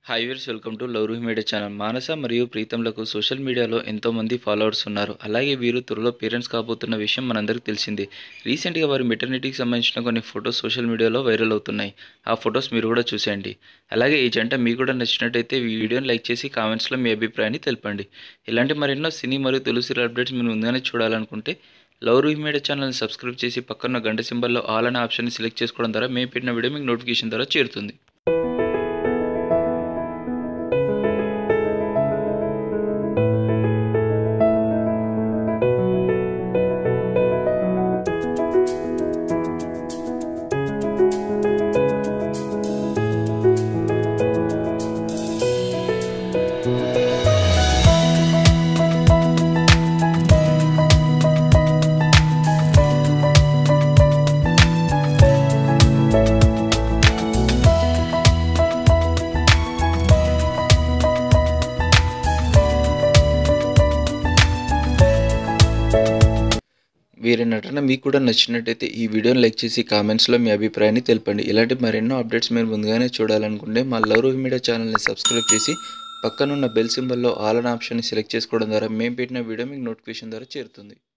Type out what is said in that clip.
hi viewers welcome to love Roohi media channel Manasa మరియు ప్రీతంలకు social మీడియాలో ఎంతోమంది ఫాలోవర్స్ ఉన్నారు అలాగే వీరు త్వరలో పేరెంట్స్ కాబోతున్న విషయం మనందరికీ తెలిసిందే రీసెంట్గా వారి మెటర్నిటీకి సంబంధించిన కొన్ని ఫొటోస్ సోషల్ మీడియాలో వైరల్ అవుతున్నాయి ఆ ఫొటోస్ మీరు కూడా చూసేయండి అలాగే ఈ జంట మీకు కూడా నచ్చినట్టయితే ఈ వీడియోని లైక్ చేసి కామెంట్స్లో మీ అభిప్రాయాన్ని తెలపండి ఇలాంటి మరెన్నో సినీ మరియు తెలుగు అప్డేట్స్ మీరు ముందుగానే చూడాలనుకుంటే లవ్ రూహి మీడియా ఛానల్ని సబ్స్క్రైబ్ చేసి పక్కన గంట సింబల్లో ఆల్ అనే ఆప్షన్ని సెలెక్ట్ చేసుకోవడం ద్వారా మేము పెట్టిన వీడియో మీకు నోటిఫికేషన్ ద్వారా చేరుతుంది వీరి నటన మీకు కూడా నచ్చినట్టయితే ఈ వీడియోని లైక్ చేసి కామెంట్స్లో మీ అభిప్రాయాన్ని తెలపండి ఇలాంటి మరెన్నో అప్డేట్స్ మీరు ముందుగానే చూడాలనుకుంటే మా లవ్ రూహి మీడియా ఛానల్ని సబ్స్క్రైబ్ చేసి పక్కనున్న బెల్ సింబల్లో ఆల్ అనే ఆప్షన్ని సెలెక్ట్ చేసుకోవడం ద్వారా మేము పెట్టిన వీడియో మీకు నోటిఫికేషన్ ద్వారా చేరుతుంది